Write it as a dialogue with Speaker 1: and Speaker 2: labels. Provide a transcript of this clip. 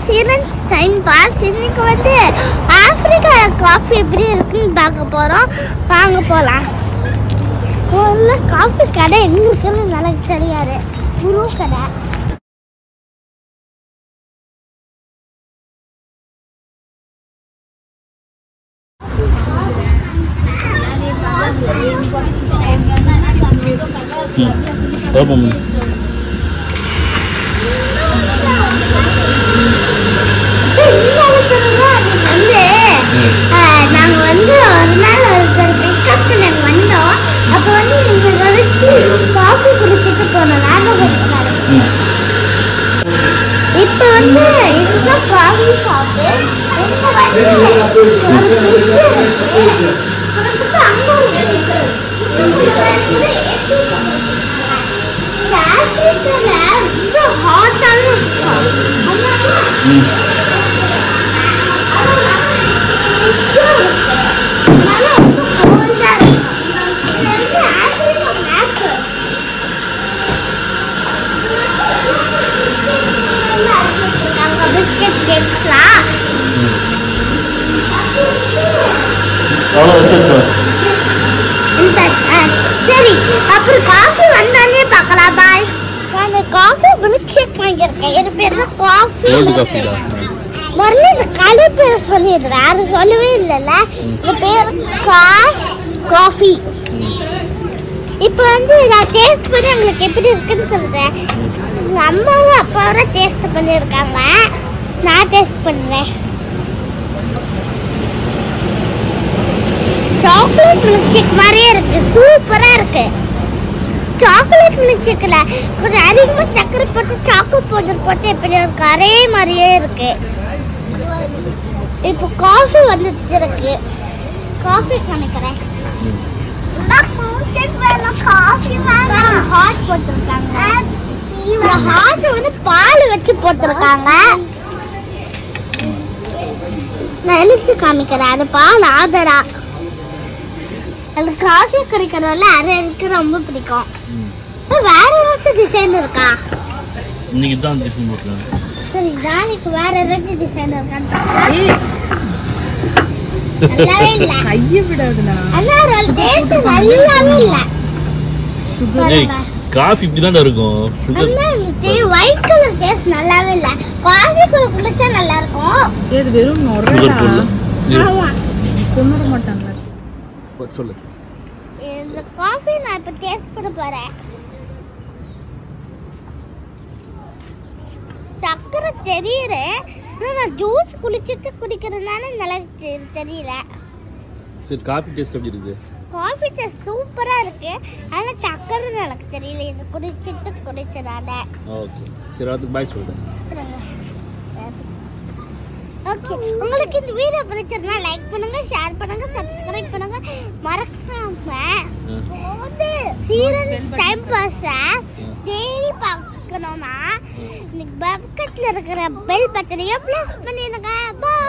Speaker 1: சீரன் time pass இன்னைக்கு வந்து Africa coffee எப்படி இருக்குன்னு பார்க்க போகிறோம் வாங்க போகலாம் முதல்ல காஃபி கடை எங்கே இருக்குன்னு எனக்கு தெரியாது புரு கடை
Speaker 2: ஓப்பன்
Speaker 1: வந்து நாங்கள் வந்து ஒரு நாள் ஒருத்தர் பிக்கப் பண்ண வந்தோம் அப்போ வந்து எங்கள் வரைக்கு காஃபி குடிச்சிட்டு போனோம் ஞாபகம் இருக்காரு இப்போ வந்து இதுதான் காஃபி ஷாப்பு இங்க வந்து ஒரு fridge இருக்கு. அப்புறமேட்டு அங்க ஒரு fridge இருக்கு. இந்த ஆப்பிரிக்கால ரொம்ப ஹாட்டான இருக்கும் அதனால
Speaker 2: ம்
Speaker 1: பிஸ்கட் கேக்ஸ்லாம்
Speaker 2: அவ்வளோ வச்சிருக்கோம்
Speaker 1: சரி அப்புறம் காஃபி வந்தானே பார்க்கலாம் பாய் நான் காஃபி மில்க் ஷேக் வாங்கியிருக்கேன் என் பேர் தான் காஃபி
Speaker 2: கோல்டு காஃபி தான்
Speaker 1: முதல்ல இந்த கடை பேர் சொல்லிடுறேன் யாரும் சொல்லவே இல்லைல்ல இந்த பேர் காஃப் காஃபி இப்போ வந்து நான் டேஸ்ட் பண்ணி உங்களுக்கு எப்படி இருக்குன்னு சொல்றேன் எங்க அம்மாவும் அப்பாவும் டேஸ்ட் பண்ணியிருக்காங்க நான் டேஸ்ட் பண்ணுறேன் சாக்லேட் மில்க் ஷேக் மாதிரியே இருக்கு சூப்பரா இருக்கு சாக்லேட் மில்க் ஷேக்ல கொஞ்சம் அதிகமா சக்கரை போட்டு சாக்கோ பவுடர் போட்டு எப்படி இருக்கு அதே மாதிரியே இருக்கு இப்போ காஃபி வந்துட்டு இருக்கு காஃபி சமைக்கிறேன் ஹாட் போட்டிருக்காங்க இந்த ஹாட் வந்து பால் வச்சு போட்டிருக்காங்க நான் எழுத்து காமிக்கிறேன் அது பால் ஆதரா எனக்கு காஃபி குடிக்கிறதுல அது எனக்கு ரொம்ப பிடிக்கும் வேற ஏதாச்சும் டிசைன் இருக்கா
Speaker 2: இன்னைக்கு தான் டிசைன் போட்டுருக்காங்க
Speaker 1: சரி நாளைக்கு வேற ஏதாச்சும் டிசைன் இருக்கான்னு பார்க்கலாம். நல்லாவே இல்ல
Speaker 3: கையை விடாதுடா
Speaker 1: ஆனா ஒரு டேஸ்ட் நல்லாவே இல்ல
Speaker 2: ஏய் காஃபி இப்படி தான் இருக்கும் சுகர்
Speaker 1: ஆனா இந்த ஒயிட் கலர் டேஸ்ட் நல்லாவே இல்ல காஃபி குடிச்சா நல்லா இருக்கும்
Speaker 3: இது வெறும்
Speaker 2: சுகர்
Speaker 3: நுரடா
Speaker 2: போடல இரு.
Speaker 1: ஆமா
Speaker 3: கொண்டுட மாட்டாங்க
Speaker 2: சொல்லு
Speaker 1: இந்த காஃபி நான் இப்ப டேஸ்ட் பண்ண போறேன் சக்கரை தெரியல ஆனா நான் ஜூஸ் குளிச்சிட்டு குடிக்கிறதுனால நல்லா தெ- தெரியல
Speaker 2: சரி காஃபி டேஸ்ட் எப்படி இருக்குது
Speaker 1: காஃபி டேஸ்ட் சூப்பரா இருக்கு ஆனா சக்கரை எனக்கு தெரியல இது குடிச்சிட்டு குடிச்சதால
Speaker 2: ஓகே சரி அதுக்கு பாய் சொல்லிட்டேன்
Speaker 1: ஓகே உங்களுக்கு இந்த வீடியோ பிடிச்சிருந்தா லைக் பண்ணுங்க ஷேர் பண்ணுங்க சப்ஸ்கிரைப் பண்ணுங்க மறக்காம சீரன் டைம் பாஸ டெய்லி பார்க்கணும்னா இந்த பக்கத்துல இருக்கிற பெல் பட்டனையும் ப்ளஸ் பண்ணிடுங்க பாய்